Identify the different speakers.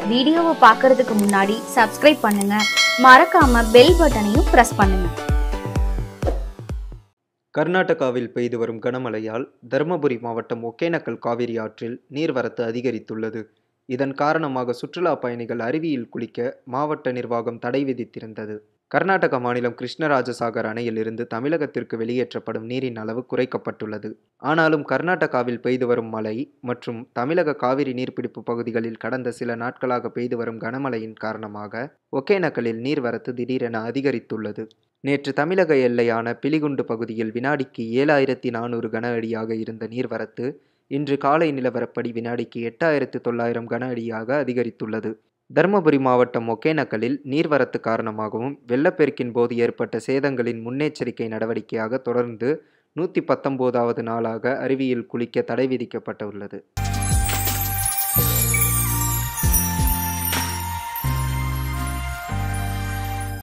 Speaker 1: வீடியோவை பார்க்கறதுக்கு முன்னாடி சப்ஸ்கிரைப் பண்ணுங்க மறக்காம பெல் பட்டனையும் பிரஸ் பண்ணுங்க
Speaker 2: கர்நாடகாவில் பெய்து வரும் கனமழையால் தருமபுரி மாவட்டம் ஒகேனக்கல் காவிரி ஆற்றில் நீர்வரத்து அதிகரித்துள்ளது இதன் காரணமாக சுற்றுலா பயணிகள் அருவியில் குளிக்க மாவட்ட நிர்வாகம் தடை விதித்திருந்தது கர்நாடக மாநிலம் கிருஷ்ணராஜசாகர் அணையில் இருந்து தமிழகத்திற்கு வெளியேற்றப்படும் நீரின் அளவு குறைக்கப்பட்டுள்ளது ஆனாலும் கர்நாடகாவில் பெய்து வரும் மழை மற்றும் தமிழக காவிரி நீர்பிடிப்பு பகுதிகளில் கடந்த சில நாட்களாக பெய்து வரும் கனமழையின் காரணமாக ஒகேனக்கலில் நீர்வரத்து திடீரென அதிகரித்துள்ளது நேற்று தமிழக எல்லையான பிலிகுண்டு பகுதியில் வினாடிக்கு ஏழாயிரத்தி நானூறு கன அடியாக இருந்த நீர்வரத்து இன்று காலை நிலவரப்படி வினாடிக்கு எட்டாயிரத்து தொள்ளாயிரம் கன அடியாக அதிகரித்துள்ளது தருமபுரி மாவட்டம் ஒகேனக்கலில் நீர்வரத்து காரணமாகவும் வெள்ளப்பெருக்கின் போது ஏற்பட்ட சேதங்களின் முன்னெச்சரிக்கை நடவடிக்கையாக தொடர்ந்து நூற்றி பத்தொம்போதாவது நாளாக அருவியில் குளிக்க தடை விதிக்கப்பட்டுள்ளது